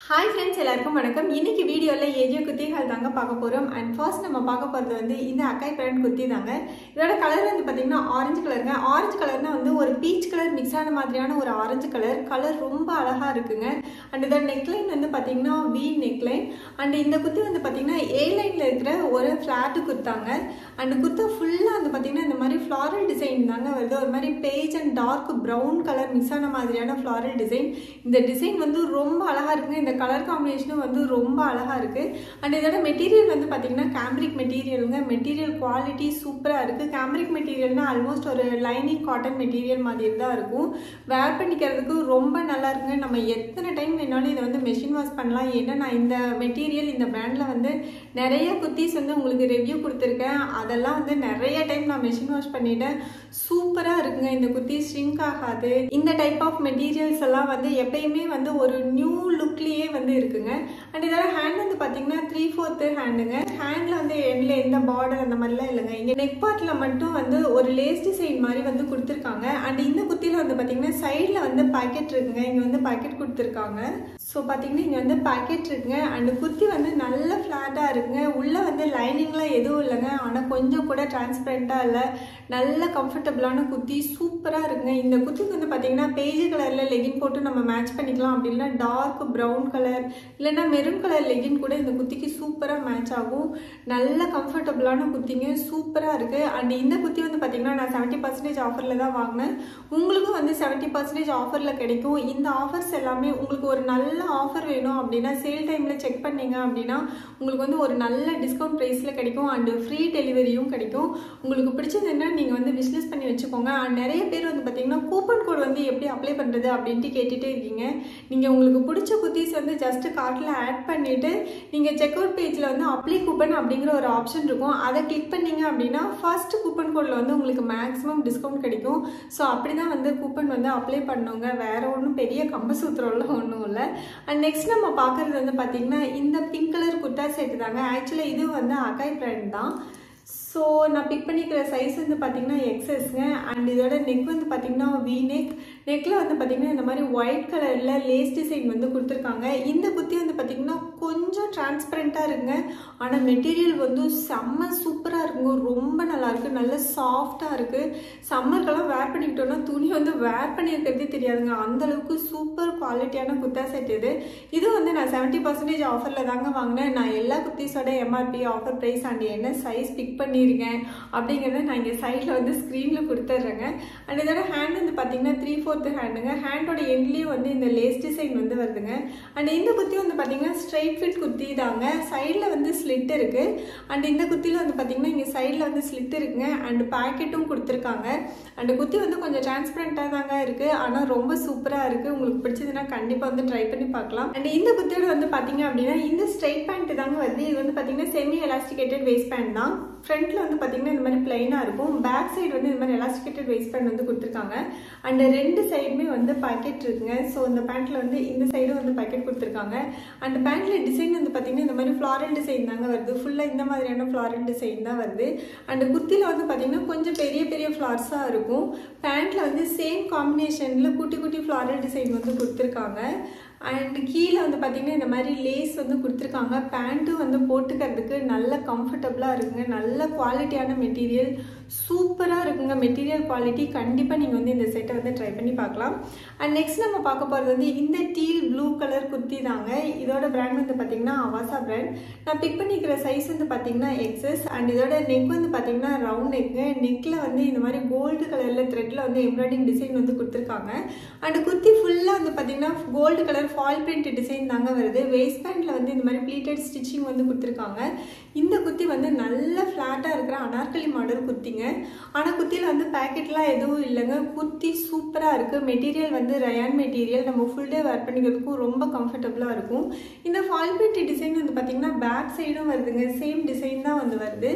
hi friends எல்லாருக்கும் வணக்கம் இன்னைக்கு வீடியோவில் ஏஜியோ குத்திகள் தாங்க பார்க்க போகிறோம் அண்ட் ஃபர்ஸ்ட் நம்ம பார்க்க போகிறது வந்து இந்த அக்காய் பிராண்ட் குத்தி தாங்க இதோட கலர் வந்து பார்த்தீங்கன்னா ஆரஞ்சு கலருங்க ஆரஞ்சு கலர்னா வந்து ஒரு பீச் கலர் மிக்ஸ் ஆன மாதிரியான ஒரு ஆரஞ்சு கலர் கலர் ரொம்ப அழகாக இருக்குங்க அண்ட் இதோட நெக்லைன் வந்து பார்த்தீங்கன்னா வி நெக்லைன் அண்ட் இந்த குத்தி வந்து பார்த்தீங்கன்னா ஏ லைனில் இருக்கிற ஒரு ஃப்ளாட்டு குத்தாங்க அண்ட் குத்த ஃபுல்லாக வந்து பார்த்தீங்கன்னா இந்த மாதிரி ஃப்ளாரல் டிசைன் தாங்க வருது ஒரு மாதிரி beige and dark brown colour mix ஆன மாதிரியான ஃப்ளாரல் டிசைன் இந்த டிசைன் வந்து ரொம்ப அழகாக இருக்குங்க இந்த கலர் காம்பினேஷனும் வந்து ரொம்ப அழகாக இருக்குது அண்ட் இதோட மெட்டீரியல் வந்து பார்த்தீங்கன்னா கேம்ரிக் மெட்டீரியலுங்க மெட்டீரியல் குவாலிட்டி சூப்பராக இருக்குது கேம்ரிக் மெட்டீரியல்னா ஆல்மோஸ்ட் ஒரு லைனிங் காட்டன் மெட்டீரியல் மாதிரி தான் இருக்கும் வேர் பண்ணிக்கிறதுக்கு ரொம்ப நல்லா இருக்குங்க நம்ம எத்தனை டைம் வேணாலும் இதை வந்து மெஷின் வாஷ் பண்ணலாம் ஏன்னா நான் இந்த மெட்டீரியல் இந்த பிராண்டில் வந்து நிறைய குத்தீஸ் வந்து உங்களுக்கு ரிவ்யூ கொடுத்துருக்கேன் அதெல்லாம் வந்து நிறைய டைம் நான் மெஷின் வாஷ் பண்ணிட்டேன் சூப்பராக இருக்குங்க இந்த குத்தி ஷ்ரிங்க் ஆகாது இந்த டைப் ஆஃப் மெட்டீரியல்ஸ் எல்லாம் வந்து எப்பயுமே வந்து ஒரு நியூ லுக்லேயே வந்து இருக்குங்க அண்ட் இதோட ஹேண்ட் வந்து பார்த்தீங்கன்னா த்ரீ ஃபோர்த்து ஹேண்டுங்க ஹேண்டில் வந்து எண்டில் எந்த பார்டர் அந்த மாதிரிலாம் இல்லைங்க இங்கே நெக் பார்ட்டில் மட்டும் வந்து ஒரு லேஸ் டிசைன் மாதிரி வந்து கொடுத்துருக்காங்க அண்ட் இந்த குத்தியில் வந்து பார்த்தீங்கன்னா சைடில் வந்து பாக்கெட் இருக்குங்க இங்கே வந்து பாக்கெட் கொடுத்துருக்காங்க ஸோ பார்த்தீங்கன்னா இங்கே வந்து பாக்கெட் இருக்குங்க அண்ட் குத்தி வந்து நல்ல ஃப்ளாட்டாக இருக்குங்க உள்ளே வந்து லைனிங்லாம் எதுவும் இல்லைங்க ஆனால் கொஞ்சம் கூட டிரான்ஸ்பரண்ட்டாக இல்லை நல்ல கம்ஃபர்டபுளான குத்தி சூப்பராக இருக்குங்க இந்த குத்திக்கு வந்து பார்த்தீங்கன்னா பேஜ் கலரில் லெகின் போட்டு நம்ம மேட்ச் பண்ணிக்கலாம் அப்படின்னா டார்க் ப்ரௌன் கலர் இல்லைன்னா மெரூன் கலர் லெகின் கூட இந்த குத்திக்கு சூப்பராக மேட்ச் ஆகும் நல்ல கம்ஃபர்டபுளான குத்திங்க சூப்பராக இருக்குது அண்ட் இந்த குத்தி வந்து பார்த்தீங்கன்னா நான் செவன்ட்டி பர்சன்டேஜ் ஆஃபரில் தான் வாங்கினேன் உங்களுக்கும் வந்து செவன்ட்டி பர்சன்டேஜ் ஆஃபரில் கிடைக்கும் இந்த ஆஃபர்ஸ் எல்லாமே உங்களுக்கு ஒரு நல்ல ஆஃபர் வேணும் அப்படின்னா சேல் டைமில் செக் பண்ணீங்க அப்படின்னா உங்களுக்கு வந்து ஒரு நல்ல டிஸ்கவுண்ட் ப்ரைஸில் கிடைக்கும் அண்டு ஃப்ரீ டெலிவரியும் கிடைக்கும் உங்களுக்கு பிடிச்சதுன்னா நீங்கள் வந்து பிஸ்னஸ் பண்ணி வச்சுக்கோங்க அண்ட் நிறைய பேர் வந்து பார்த்தீங்கன்னா கூப்பன் கோட் வந்து எப்படி அப்ளை பண்ணுறது அப்படின்ட்டு கேட்டுகிட்டே இருக்கீங்க நீங்கள் உங்களுக்கு பிடிச்ச குத்தீஸ் வந்து ஜஸ்ட் கார்ட்டில் ஆட் பண்ணிவிட்டு நீங்கள் செக் அவுட் பேஜில் வந்து அப்ளை கூப்பன் அப்படிங்கிற ஒரு ஆப்ஷன் இருக்கும் அதை கிளிக் பண்ணீங்க அப்படின்னா ஃபர்ஸ்ட் கூப்பன் கோடில் வந்து உங்களுக்கு மேக்ஸிமம் டிஸ்கவுண்ட் கிடைக்கும் ஸோ அப்படி தான் வந்து கூப்பன் வந்து அப்ளை பண்ணுங்க வேற ஒன்றும் பெரிய கம்பசூத்திரம்லாம் ஒன்றும் இல்லை அண்ட் நெக்ஸ்ட் நம்ம பார்க்குறது வந்து பார்த்தீங்கன்னா இந்த பிங்க் கலர் குர்த்தா செட்டு தாங்க ஆக்சுவலாக இது வந்து அகாய் பிராண்ட் தான் ஸோ நான் பிக் பண்ணிக்கிற சைஸ் வந்து பார்த்தீங்கன்னா எக்ஸஸ்ங்க அண்ட் இதோட நெக் வந்து பார்த்தீங்கன்னா வி நெக் நெக்கில் வந்து பார்த்தீங்கன்னா இந்த மாதிரி ஒயிட் கலரில் லேஸ் டிசைன் வந்து கொடுத்துருக்காங்க இந்த குத்தி வந்து பார்த்தீங்கன்னா கொஞ்சம் டிரான்ஸ்பரண்ட்டாக இருக்குங்க ஆனால் மெட்டீரியல் வந்து செம்ம சூப்பராக இருக்குங்க ரொம்ப நல்லா இருக்குது நல்ல சாஃப்டாக இருக்குது சம்மருக்கெல்லாம் வேர் பண்ணிக்கிட்டோன்னா துணி வந்து வேர் பண்ணியிருக்கிறதே தெரியாதுங்க அந்தளவுக்கு சூப்பர் குவாலிட்டியான குர்த்தா செட் இது இது வந்து நான் செவன்ட்டி பர்சன்டேஜ் ஆஃபரில் தாங்க வாங்கினேன் நான் எல்லா குர்த்திஸோட எம்ஆர்பி ஆஃபர் ப்ரைஸ் அண்ட் என்ன சைஸ் பிக் பண்ணியிருக்கேன் அப்படிங்கிறத நான் இங்கே சைடில் வந்து ஸ்க்ரீனில் கொடுத்துட்றேங்க அண்ட் இதோட ஹேண்ட் வந்து பார்த்தீங்கன்னா த்ரீ ஃபோர்த்து ஹேண்டுங்க ஹேண்டோட எண்ட்லேயும் வந்து இந்த லேஸ் டிசைன் வந்து வருதுங்க அண்ட் இந்த குத்தி வந்து பார்த்தீங்கன்னா ஸ்ட்ரைட் ஃபிட் குத்தி தாங்க சைடில் வந்து ஸ்லிட் இருக்குது அண்ட் இந்த குத்தியில் வந்து பார்த்தீங்கன்னா இங்கே சைடில் வந்து ஸ்லிட் இருக்குங்க அண்ட் பேக்கெட்டும் கொடுத்துருக்காங்க அண்ட் குத்தி வந்து கொஞ்சம் டிரான்ஸ்பரண்ட்டாக தாங்க இருக்குது ஆனால் ரொம்ப சூப்பராக இருக்குது உங்களுக்கு பிடிச்சதுன்னா கண்டிப்பாக வந்து ட்ரை பண்ணி பார்க்கலாம் அண்ட் இந்த குத்தியோட வந்து பார்த்தீங்க அப்படின்னா இந்த ஸ்ட்ரைட் பேண்ட் தாங்க வருது இது வந்து பார்த்தீங்கன்னா செமி எலாஸ்டிகேட்டட் வேஸ்ட் பேண்ட் தான் ஃப்ரண்ட்டில் வந்து பார்த்தீங்கன்னா இந்த மாதிரி பிளைனாக இருக்கும் பேக் சைடு வந்து இந்த மாதிரி எலாஸ்டிகேட்டட் வேஸ்ட் பேண்ட் வந்து கொடுத்துருக்காங்க அண்ட் ரெண்டு சைடுமே வந்து பாக்கெட் இருக்குங்க ஸோ இந்த பேண்ட்டில் வந்து இந்த சைடும் வந்து பாக்கெட் கொடுத்துருக்காங்க அந்த பேண்ட்டில் டிசைன் வந்து பார்த்தீங்கன்னா இந்த மாதிரி ஃப்ளாரல் டிசைன் தாங்க வருது ஃபுல்லாக இந்த மாதிரியான ஃப்ளாரல் டிசைன் தான் வருது அண்ட் குர்த்தியில் வந்து பார்த்தீங்கன்னா கொஞ்சம் பெரிய பெரிய ஃப்ளார்ஸாக இருக்கும் பேண்ட்டில் வந்து சேம் காம்பினேஷனில் குட்டி குட்டி ஃப்ளாரல் டிசைன் வந்து கொடுத்துருக்காங்க அண்ட் கீழே வந்து பார்த்தீங்கன்னா இந்த மாதிரி லேஸ் வந்து கொடுத்துருக்காங்க பேண்ட்டும் வந்து போட்டுக்கிறதுக்கு நல்ல கம்ஃபர்டபுளாக இருக்குங்க நல்ல குவாலிட்டியான மெட்டீரியல் சூப்பராக இருக்குங்க மெட்டீரியல் குவாலிட்டி கண்டிப்பாக நீங்கள் வந்து இந்த செட்டை வந்து ட்ரை பண்ணி பார்க்கலாம் அண்ட் நெக்ஸ்ட் நம்ம பார்க்க போகிறது வந்து இந்த டீல் ப்ளூ கலர் குர்த்தி தாங்க இதோட பிராண்ட் வந்து பார்த்தீங்கன்னா அவாசா பிராண்ட் நான் பிக் பண்ணிக்கிற சைஸ் வந்து பார்த்தீங்கன்னா எக்ஸஸ் அண்ட் இதோட நெக் வந்து பார்த்தீங்கன்னா ரவுண்ட் நெக்கு நெக்கில் வந்து இந்த மாதிரி கோல்டு கலரில் த்ரெட்டில் வந்து எம்ப்ராய்டிங் டிசைன் வந்து கொடுத்துருக்காங்க அண்ட் குர்த்தி ஃபுல்லாக வந்து பார்த்தீங்கன்னா gold colour foil print design தாங்க வருது வேஸ்ட் பேண்டில் வந்து இந்த மாதிரி ப்ளீட்டட் ஸ்டிச்சிங் வந்து கொடுத்துருக்காங்க இந்த குத்தி வந்து நல்ல ஃப்ளாட்டாக இருக்கிற அனார்கலி மாடல் குத்திங்க ஆனால் குத்தியில் வந்து பேக்கெட்லாம் எதுவும் இல்லைங்க குத்தி சூப்பராக இருக்குது மெட்டீரியல் வந்து ரயான் மெட்டீரியல் நம்ம ஃபுல் டே வேர் பண்ணிக்கிறதுக்கும் ரொம்ப கம்ஃபர்டபுளாக இருக்கும் இந்த ஃபால் பிரிண்ட் டிசைன் வந்து பார்த்திங்கன்னா பேக் சைடும் வருதுங்க சேம் டிசைன் தான் வந்து வருது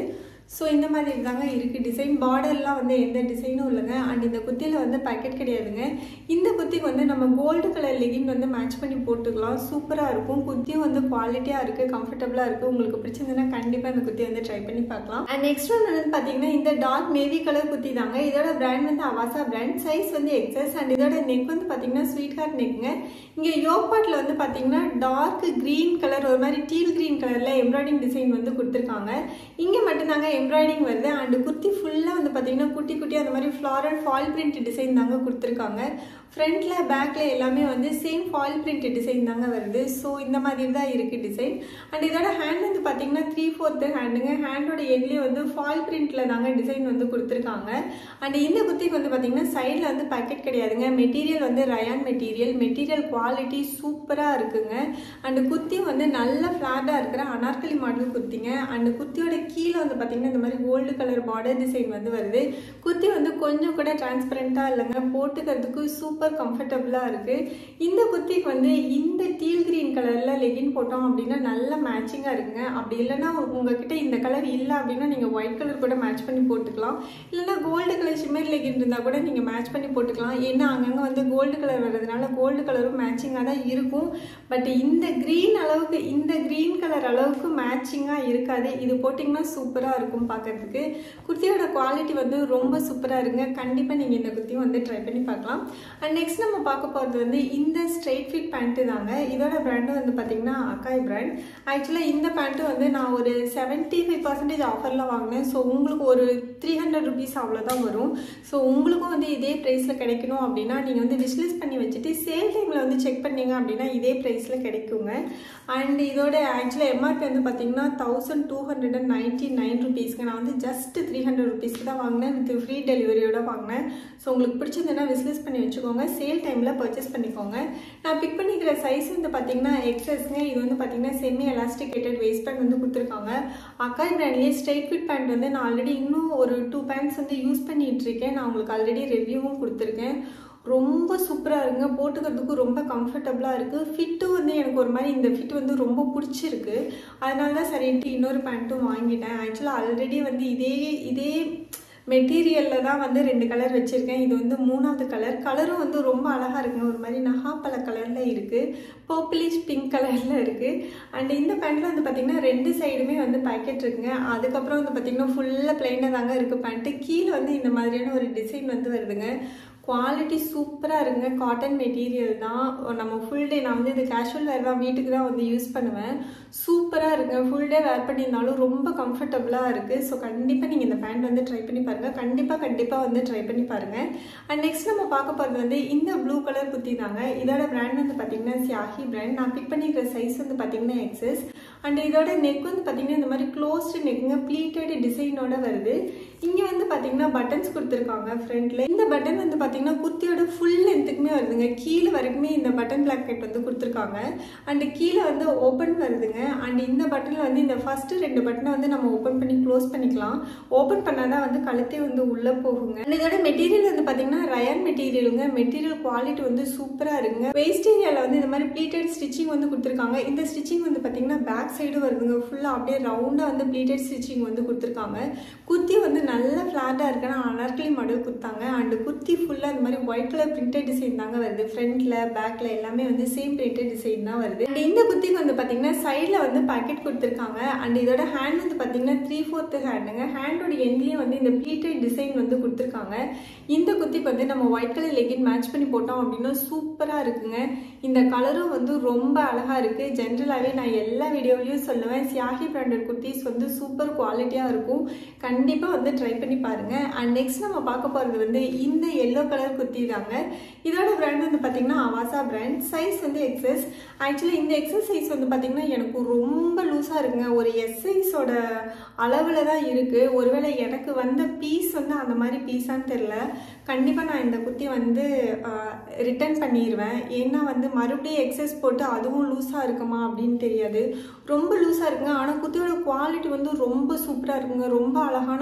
ஸோ இந்த மாதிரி தாங்க இருக்குது டிசைன் பார்டர்லாம் வந்து எந்த டிசைனும் இல்லைங்க அண்ட் இந்த குத்தியில் வந்து பேக்கெட் கிடையாதுங்க இந்த குத்திக்கு வந்து நம்ம கோல்டு கலர் லெகின் வந்து மேட்ச் பண்ணி போட்டுக்கலாம் சூப்பராக இருக்கும் குத்தியும் வந்து குவாலிட்டியாக இருக்குது கம்ஃபர்டபுளாக இருக்குது உங்களுக்கு பிடிச்சிருந்ததுன்னா கண்டிப்பாக இந்த குத்தி வந்து ட்ரை பண்ணி பார்க்கலாம் அண்ட் நெக்ஸ்ட் ஒன் வந்து பார்த்தீங்கன்னா இந்த டார்க் நேவி கலர் குத்தி தாங்க இதோட பிராண்ட் வந்து அவாசா பிராண்ட் சைஸ் வந்து எக்ஸஸ் அண்ட் இதோட நெக் வந்து பார்த்தீங்கன்னா ஸ்வீட் ஹார்ட் நெக்குங்க இங்கே யோக் பாட்டில் வந்து பார்த்தீங்கன்னா டார்க் க்ரீன் கலர் ஒரு மாதிரி டீல் க்ரீன் கலரில் எம்ப்ராய்டிங் டிசைன் வந்து கொடுத்துருக்காங்க இங்கே மட்டும்தாங்க எம்ப்ராய்டிங் வருது அண்ட் குர்த்தி ஃபுல்லாக வந்து பார்த்தீங்கன்னா குட்டி குட்டி அந்த மாதிரி ஃப்ளாரல் ஃபால் பிரிண்ட் டிசைன் தாங்க கொடுத்துருக்காங்க ஃப்ரண்ட்டில் பேக்கில் எல்லாமே வந்து சேம் ஃபால் பிரிண்ட் டிசைன் தாங்க வருது ஸோ இந்த மாதிரி தான் இருக்குது டிசைன் அண்ட் இதோட ஹேண்ட் வந்து பார்த்தீங்கன்னா த்ரீ ஃபோர்த்து ஹேண்டுங்க ஹேண்டோட எண்ட்லேயே வந்து ஃபால் பிரிண்ட்டில் தாங்க டிசைன் வந்து கொடுத்துருக்காங்க அண்ட் இந்த குத்திக்கு வந்து பார்த்தீங்கன்னா சைடில் வந்து பேக்கெட் கிடையாதுங்க மெட்டீரியல் வந்து ரயான் மெட்டீரியல் மெட்டீரியல் குவாலிட்டி சூப்பராக இருக்குங்க அண்ட் குத்தி வந்து நல்ல ஃப்ளாட்டாக இருக்கிற அனார்கலி மாடல் குத்திங்க அண்ட் குத்தியோட கீழே வந்து பார்த்தீங்கன்னா இந்த மாதிரி கோல்டு கலர் பார்டர் டிசைன் வந்து வருது குத்தி வந்து கொஞ்சம் கூட டிரான்ஸ்பரண்ட்டாக இல்லைங்க போட்டுக்கிறதுக்கு சூப்பர் கம்ஃபர்டபுளாக இருக்குது இந்த குத்திக்கு வந்து இந்த டீல் கிரீன் கலரில் லெகின் போட்டோம் அப்படின்னா நல்ல மேட்சிங்காக இருக்குங்க அப்படி இல்லைன்னா உங்ககிட்ட இந்த கலர் இல்லை அப்படின்னா நீங்கள் ஒயிட் கலர் கூட மேட்ச் பண்ணி போட்டுக்கலாம் இல்லைன்னா கோல்டு கலர் ஷிம்மர் லெகின் இருந்தால் கூட நீங்கள் மேட்ச் பண்ணி போட்டுக்கலாம் ஏன்னா அங்கங்கே வந்து கோல்டு கலர் வர்றதுனால கோல்டு கலரும் மேட்சிங்காக தான் இருக்கும் பட் இந்த க்ரீன் அளவுக்கு இந்த க்ரீன் கலர் அளவுக்கு மேட்சிங்காக இருக்காது இது போட்டிங்கன்னா சூப்பராக இருக்கும் பார்க்கறதுக்கு குர்த்தியோட குவாலிட்டி வந்து ரொம்ப சூப்பராக இருங்க கண்டிப்பாக நீங்கள் இந்த குர்த்தியும் வந்து ட்ரை பண்ணி பார்க்கலாம் அண்ட் நெக்ஸ்ட் நம்ம பார்க்க போகிறது வந்து இந்த ஸ்ட்ரெயிட் ஃபிட் பேண்ட்டு தாங்க இதோட பிராண்டு வந்து பார்த்தீங்கன்னா அக்காய் பிராண்ட் ஆக்சுவலாக இந்த பேண்ட்டு வந்து நான் ஒரு செவன்ட்டி ஃபைவ் பர்சன்டேஜ் ஆஃபரில் வாங்கினேன் ஸோ உங்களுக்கு ஒரு த்ரீ ஹண்ட்ரட் ருபீஸ் அவ்வளோதான் வரும் ஸோ உங்களுக்கும் வந்து இதே ப்ரைஸில் கிடைக்கணும் அப்படின்னா நீங்கள் வந்து விஷ்லிஸ்ட் பண்ணி வச்சுட்டு சேல் டைமில் வந்து செக் பண்ணீங்க அப்படின்னா இதே ப்ரைஸில் கிடைக்குங்க அண்ட் இதோட ஆக்சுவலாக எம்ஆர்பி வந்து பார்த்தீங்கன்னா thousand two hundred and ninety nine ருபீஸ்க்கு நான் வந்து ஜஸ்ட் த்ரீ ஹண்ட்ரட் ருபீஸ்க்கு தான் வாங்கினேன் வித் ஃப்ரீ டெலிவரியோட வாங்கினேன் ஸோ உங்களுக்கு பிடிச்சிருந்ததுன்னா விஸ்லிஸ் பண்ணி வச்சுக்கோங்க சேல் டைமில் பர்ச்சேஸ் பண்ணிக்கோங்க நான் பிக் பண்ணிக்கிற சைஸ் வந்து பார்த்தீங்கன்னா எக்ஸஸ்ங்க இது வந்து பார்த்தீங்கன்னா செமி எலாஸ்டிகேட்டட் வேஸ்ட் பேண்ட் வந்து கொடுத்துருக்காங்க அக்காய் பிராண்ட்லேயே ஸ்ட்ரெயிட் ஃபிட் பேண்ட் வந்து நான் ஆல்ரெடி இன்னும் ஒரு டூ பேண்ட்ஸ் வந்து யூஸ் பண்ணிட்டு இருக்கேன் நான் உங்களுக்கு ஆல்ரெடி ரிவ்யூவும் கொடுத்துருக்கேன் ரொம்ப சூப்பராக இருங்க போட்டுக்கிறதுக்கு ரொம்ப கம்ஃபர்டபுளாக இருக்குது ஃபிட்டும் வந்து எனக்கு ஒரு மாதிரி இந்த ஃபிட் வந்து ரொம்ப பிடிச்சிருக்கு அதனால தான் சரின்ட்டு இன்னொரு பேண்ட்டும் வாங்கிட்டேன் ஆக்சுவலாக ஆல்ரெடி வந்து இதே இதே மெட்டீரியலில் தான் வந்து ரெண்டு கலர் வச்சுருக்கேன் இது வந்து மூணாவது கலர் கலரும் வந்து ரொம்ப அழகாக இருக்குங்க ஒரு மாதிரி நகாப்பழ கலரில் இருக்குது பர்பிளிஷ் பிங்க் கலரில் இருக்குது அண்ட் இந்த பேண்ட்டில் வந்து பார்த்திங்கன்னா ரெண்டு சைடுமே வந்து பேக்கெட் இருக்குங்க அதுக்கப்புறம் வந்து பார்த்திங்கன்னா ஃபுல்லாக பிளைனாக தாங்க இருக்குது பேண்ட்டு கீழே வந்து இந்த மாதிரியான ஒரு டிசைன் வந்து வருதுங்க குவாலிட்டி சூப்பராக இருக்குங்க காட்டன் மெட்டீரியல் தான் நம்ம ஃபுல் டே நான் வந்து இது கேஷுவல் வேர் தான் வீட்டுக்கு தான் வந்து யூஸ் பண்ணுவேன் சூப்பராக இருக்குங்க ஃபுல் டே வேர் பண்ணியிருந்தாலும் ரொம்ப கம்ஃபர்டபுளாக இருக்குது ஸோ கண்டிப்பாக நீங்கள் இந்த பேண்ட் வந்து ட்ரை பண்ணி பாருங்கள் கண்டிப்பாக கண்டிப்பாக வந்து ட்ரை பண்ணி பாருங்கள் அண்ட் நெக்ஸ்ட் நம்ம பார்க்க போகிறது வந்து இந்த ப்ளூ கலர் குத்தி தாங்க இதோட பிராண்ட் வந்து பார்த்தீங்கன்னா சியாஹி பிராண்ட் நான் பிக் பண்ணிக்கிற சைஸ் வந்து பார்த்தீங்கன்னா எக்ஸஸ் அண்ட் இதோட நெக் வந்து பார்த்தீங்கன்னா இந்த மாதிரி க்ளோஸ்டு நெக்குங்க ப்ளீட்டட் டிசைனோட வருது இங்கே வந்து பார்த்தீங்கன்னா பட்டன்ஸ் கொடுத்துருக்காங்க ஃப்ரண்ட்டில் இந்த பட்டன் வந்து பார்த்தீங்கன்னா குர்த்தியோட ஃபுல் லென்த்துக்குமே வருதுங்க கீழே வரைக்குமே இந்த பட்டன் பிளாக்கெட் வந்து கொடுத்துருக்காங்க அண்டு கீழே வந்து ஓப்பன் வருதுங்க அண்ட் இந்த பட்டனில் வந்து இந்த ஃபஸ்ட்டு ரெண்டு பட்டனை வந்து நம்ம ஓப்பன் பண்ணி க்ளோஸ் பண்ணிக்கலாம் ஓப்பன் பண்ணால் தான் வந்து கழுத்தே வந்து உள்ளே போகுங்க அண்ட் இதோட மெட்டீரியல் வந்து பார்த்தீங்கன்னா ரயன் மெட்டீரியலுங்க மெட்டீரியல் குவாலிட்டி வந்து சூப்பராக இருக்குங்க வேஸ்ட் ஏரியாவில் வந்து இந்த மாதிரி ப்ளீட்டட் ஸ்டிச்சிங் வந்து கொடுத்துருக்காங்க இந்த ஸ்டிச்சிங் வந்து பார்த்தீங்கன்னா பேக் சைடு வருதுங்க ஃபுல்லாக அப்படியே ரவுண்டாக வந்து ப்ளீட்டட் ஸ்டிச்சிங் வந்து கொடுத்துருக்காங்க குர்த்தி வந்து நல்ல ஃப்ளாட்டாக இருக்குன்னா அனார்கலி மாடல் கொடுத்தாங்க அண்டு குர்த்தி ஃபுல்லாக இந்த மாதிரி ஒயிட் கலர் பிரிண்டட் டிசைன் தாங்க வருது ஃப்ரண்ட்டில் பேக்கில் எல்லாமே வந்து சேம் பிரிண்டட் டிசைன் தான் வருது அண்ட் இந்த குர்த்திக்கு வந்து பார்த்தீங்கன்னா சைடில் வந்து பேக்கெட் கொடுத்துருக்காங்க அண்ட் இதோட ஹேண்ட் வந்து பார்த்தீங்கன்னா த்ரீ ஃபோர்த்து ஹேண்டுங்க ஹேண்டோட எண்ட்லேயும் வந்து இந்த ப்ளீட்டட் டிசைன் வந்து கொடுத்துருக்காங்க இந்த குர்த்திக்கு வந்து நம்ம ஒயிட் கலர் லெகின் மேட்ச் பண்ணி போட்டோம் அப்படின்னா சூப்பராக இருக்குங்க இந்த கலரும் வந்து ரொம்ப அழகாக இருக்குது ஜென்ரலாகவே நான் எல்லா வீடியோவிலையும் சொல்லுவேன் சியாஹி பிராண்டட் குர்த்திஸ் வந்து சூப்பர் குவாலிட்டியாக இருக்கும் கண்டிப்பாக வந்து ட்ரை பண்ணி பாருங்கள் அண்ட் நெக்ஸ்ட் நம்ம பார்க்க போகிறது வந்து இந்த எல்லோ கலர் குர்த்தி தாங்க இதோட பிராண்ட் வந்து பார்த்தீங்கன்னா அவாசா பிராண்ட் சைஸ் வந்து எக்ஸஸ் ஆக்சுவலி இந்த எக்ஸஸ் சைஸ் வந்து பார்த்தீங்கன்னா எனக்கு ரொம்ப லூஸாக இருக்குங்க ஒரு எஸ் சைஸோட அளவில் தான் இருக்குது ஒருவேளை எனக்கு வந்த பீஸ் வந்து அந்த மாதிரி பீஸான்னு தெரில கண்டிப்பாக நான் இந்த குர்த்தி வந்து ரிட்டர்ன் பண்ணிடுவேன் ஏன்னா வந்து மறுபடியும் எக்ஸஸ் போட்டு அதுவும் லூஸாக இருக்குமா அப்படின்னு தெரியாது ரொம்ப லூஸாக இருக்குங்க ஆனால் குர்த்தியோட குவாலிட்டி வந்து ரொம்ப சூப்பராக இருக்குங்க ரொம்ப அழகான குர்த்தி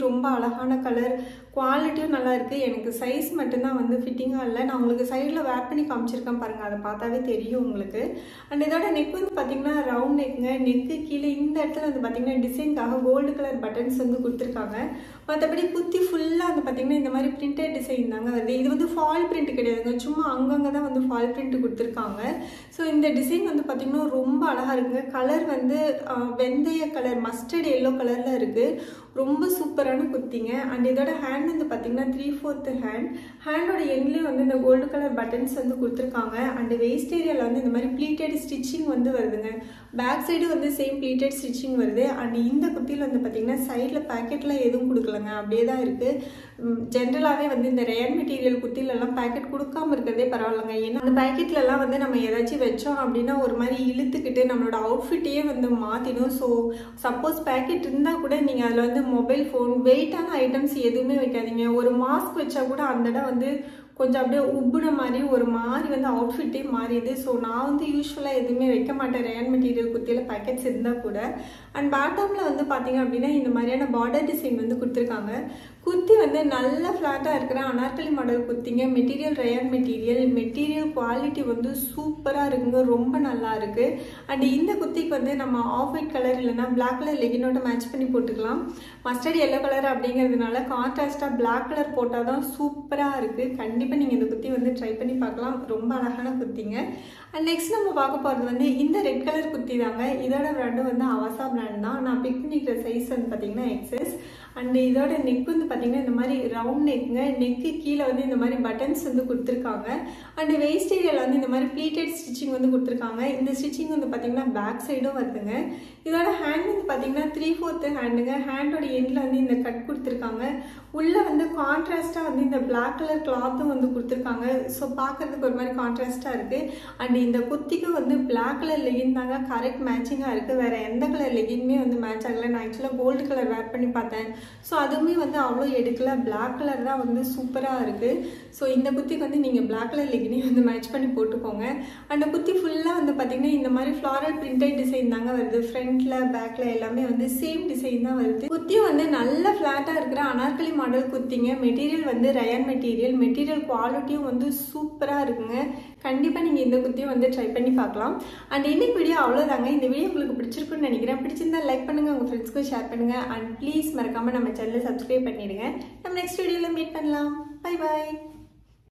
ரொம்ப அழகான கலர் குவாலிட்டியும் நல்லா இருக்குது எனக்கு சைஸ் மட்டும்தான் வந்து ஃபிட்டிங்காக இல்லை நான் உங்களுக்கு சைடில் வேர் பண்ணி காமிச்சிருக்கேன் பாருங்கள் அதை பார்த்தாவே தெரியும் உங்களுக்கு அண்ட் இதோட நெக் வந்து பார்த்தீங்கன்னா ரவுண்ட் நெக்குங்க நெக்கு கீழே இந்த இடத்துல வந்து பார்த்தீங்கன்னா டிசைனுக்காக கோல்டு கலர் பட்டன்ஸ் வந்து கொடுத்துருக்காங்க மற்றபடி குத்தி ஃபுல்லாக வந்து பார்த்தீங்கன்னா இந்த மாதிரி பிரிண்டட் டிசைன் தாங்க வருது இது வந்து ஃபால் பிரிண்ட் கிடையாதுங்க சும்மா அங்கங்கே தான் வந்து ஃபால் பிரிண்ட் கொடுத்துருக்காங்க ஸோ இந்த டிசைன் வந்து பார்த்தீங்கன்னா ரொம்ப அழகாக இருக்குங்க கலர் வந்து ஆஹ், வெந்தய கலர் மஸ்டர்ட் எல்லோ கலரில் இருக்குது ரொம்ப சூப்பரான குத்திங்க அண்ட் இதோட ஹேண்ட் வந்து பார்த்தீங்கன்னா த்ரீ ஃபோர்த்து ஹேண்ட் ஹேண்டோட எண்ட்லேயும் வந்து இந்த கோல்டு கலர் பட்டன்ஸ் வந்து கொடுத்துருக்காங்க அண்ட் வெயிஸ்ட் ஏரியாவில் வந்து இந்த மாதிரி ப்ளீட்டட் ஸ்டிச்சிங் வந்து வருதுங்க பேக் சைடு வந்து சேம் ப்ளீட்டட் ஸ்டிச்சிங் வருது அண்ட் இந்த குத்தியில் வந்து பார்த்தீங்கன்னா சைடில் பேக்கெட்டில் எதுவும் கொடுக்கலங்க அப்படியே தான் இருக்குது ஜென்ரலாகவே வந்து இந்த ரேர் மெட்டீரியல் குத்திலெல்லாம் பேக்கெட் கொடுக்காம இருக்கிறதே பரவாயில்லைங்க ஏன்னா அந்த பேக்கெட்லலாம் வந்து நம்ம ஏதாச்சும் வச்சோம் அப்படின்னா ஒரு மாதிரி இழுத்துக்கிட்டு நம்மளோட அவுட்ஃபிட்டையே வந்து மாற்றிடும் ஸோ சப்போஸ் பேக்கெட் இருந்தால் கூட நீங்கள் அதில் வந்து மொபைல் ஃபோன் வெயிட்டான ஐட்டம்ஸ் எதுவுமே வைக்காதீங்க ஒரு மாஸ்க் வச்சா கூட அந்த இடம் வந்து கொஞ்சம் அப்படியே உப்புன மாதிரி ஒரு மாதிரி வந்து அவுட்ஃபிட்டே மாறிடுது ஸோ நான் வந்து யூஸ்வலாக எதுவுமே வைக்க மாட்டேன் ரேன் மெட்டீரியல் குத்தியில் பேக்கெட்ஸ் இருந்தால் கூட அண்ட் பாட்டமில் வந்து பார்த்தீங்க அப்படின்னா இந்த மாதிரியான பார்டர் டிசைன் வந்து கொடுத்துருக்காங்க குத்தி வந்து நல்ல ஃப்ளாட்டாக இருக்கிற அனார்கலி மாடல் குத்திங்க material rayon material material quality வந்து சூப்பராக இருக்குங்க ரொம்ப நல்லா இருக்கு அண்ட் இந்த குத்திக்கு வந்து நம்ம ஆஃப் ஒயிட் கலர் இல்லைன்னா பிளாக் கலர் லெகினோட மேட்ச் பண்ணி போட்டுக்கலாம் மஸ்டர்ட் எல்லோ கலர் அப்படிங்கிறதுனால கான்ட்ராஸ்டாக பிளாக் கலர் போட்டால் தான் சூப்பராக இருக்குது கண்டிப்பாக நீங்கள் இந்த குத்தி வந்து ட்ரை பண்ணி பார்க்கலாம் ரொம்ப அழகான குத்திங்க அண்ட் நெக்ஸ்ட் நம்ம பார்க்க போகிறது வந்து இந்த ரெட் கலர் குத்தி தாங்க இதோட பிராண்டு வந்து அவசா பிராண்ட் தான் நான் பிக் பண்ணிக்கிற சைஸ் வந்து பார்த்தீங்கன்னா எக்ஸஸ் அண்ட் இதோட நெக் வந்து பார்த்தீங்கன்னா இந்த மாதிரி ரவுண்ட் நெக்குங்க நெக்கு கீழே வந்து இந்த மாதிரி பட்டன்ஸ் வந்து கொடுத்துருக்காங்க அண்ட் வெயிஸ்ட் ஏரியாவில் வந்து இந்த மாதிரி ப்ளீட்டட் ஸ்டிச்சிங் வந்து கொடுத்துருக்காங்க இந்த ஸ்டிச்சிங் வந்து பார்த்தீங்கன்னா பேக் சைடும் வருதுங்க இதோட ஹேண்ட் வந்து பார்த்தீங்கன்னா த்ரீ ஃபோர்த்து ஹேண்டுங்க ஹேண்டோட எண்டில் வந்து இந்த கட் கொடுத்துருக்காங்க உள்ளே வந்து கான்ட்ராஸ்டாக வந்து இந்த பிளாக் கலர் கிளாத்தும் வந்து கொடுத்துருக்காங்க ஸோ பார்க்கறதுக்கு ஒரு மாதிரி கான்ட்ராஸ்டாக இருக்குது அண்ட் இந்த குத்திக்கு வந்து பிளாக் கலர் லெகின் தாங்க கரெக்ட் மேட்சிங்காக இருக்குது வேறு எந்த கலர் லெகின்மே வந்து மேட்ச் ஆகலை நான் ஆக்சுவலாக கோல்டு கலர் வேர் பண்ணி பார்த்தேன் ஸோ அதுவுமே வந்து அவ்வளோ எடுக்கல பிளாக் கலர் தான் வந்து சூப்பராக இருக்குது ஸோ இந்த குத்திக்கு வந்து நீங்கள் பிளாக் கலர் லெகினே வந்து மேட்ச் பண்ணி போட்டுக்கோங்க அந்த குத்தி ஃபுல்லாக வந்து பார்த்தீங்கன்னா இந்த மாதிரி ஃப்ளாரல் பிரிண்டட் டிசைன் தாங்க வருது ஃப்ரண்ட்டில் பேக்கில் எல்லாமே வந்து சேம் டிசைன் தான் வருது குத்தியும் வந்து நல்ல ஃப்ளாட்டாக இருக்கிற அனார்கலி மாடல் குத்திங்க மெட்டீரியல் வந்து ரயன் மெட்டீரியல் மெட்டீரியல் குவாலிட்டியும் வந்து சூப்பராக இருக்குங்க கண்டிப்பாக நீங்கள் இந்த குத்தியும் வந்து ட்ரை பண்ணி பார்க்கலாம் அண்ட் இன்னைக்கு வீடியோ அவ்வளோதாங்க இந்த வீடியோ உங்களுக்கு பிடிச்சிருக்குன்னு நினைக்கிறேன் பிடிச்சிருந்தா லைக் பண்ணுங்கள் உங்கள் ஃப்ரெண்ட்ஸ்க்கும் ஷேர் பண்ணுங்கள் அண்ட் ப்ளீஸ் மறக்காமல் நம்ம சேனலை சப்ஸ்கிரைப் பண்ணிடுங்க நம்ம நெக்ஸ்ட் வீடியோவில் மீட் பண்ணலாம் பை பாய்